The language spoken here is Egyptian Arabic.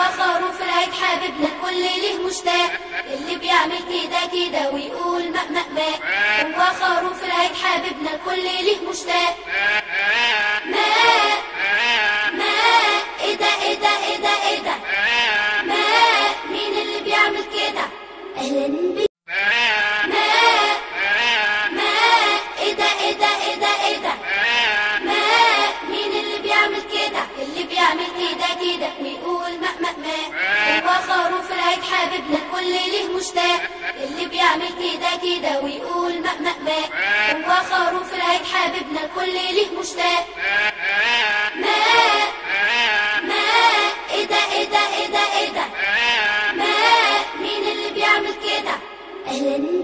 خروف العيد حبيبنا الكل ليه مشتاق اللي بيعمل كده كده ويقول ماء ماء ماء هو خروف العيد حبيبنا الكل ليه مشتاق ماء ماء ايه ده ايه ده ايه ده ايه ده ماء مين اللي بيعمل كده اهلا بيك ماء ماء ايه ده ايه ده ايه ده ايه ده ماء مين اللي بيعمل كده اللي بيعمل كده كده ويقول ماء ماء ماء هو خروف العيد حبيبنا الكل ليه مشتاق اللي بيعمل كده كده ويقول ماء ماء ماء هو خروف العيد حبيبنا الكل ليه مشتاق ماء ماء ايه ده ايه ده ايه ده ايه ده ماء مين اللي بيعمل كده اهلا